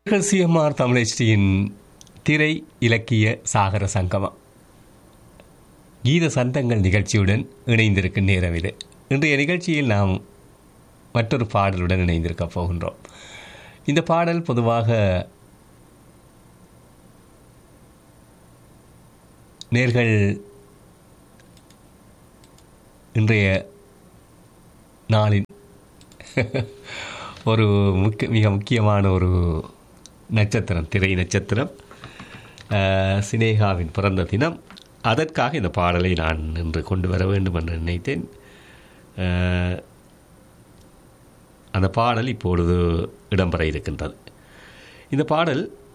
CMR தமிழ்ச்சியின் திரை இலக்கிய சாகர சங்கமம் கீத சந்தங்கள் நிகழ்ச்சியுடன் இணைந்திருக்கும் நேரம் இது இன்றைய நிகழ்ச்சியில் நாம் மற்றொரு பாடலுடன் இணைந்திருக்க போகின்றோம் இந்த பாடல் பொதுவாக நேர்கள் இன்றைய நாளின் ஒரு முக்கிய மிக முக்கியமான ஒரு நட்சத்திரம் திரை நட்சத்திரம் அஹ், சினேகாவின் பிறந்த தினம் அதற்காக இந்த பாடலை நான் இன்று கொண்டு வர வேண்டும் என்று நினைத்தேன் அஹ், அந்த பாடல் இப்பொழுது இடம்பெற இருக்கின்றது இந்த பாடல்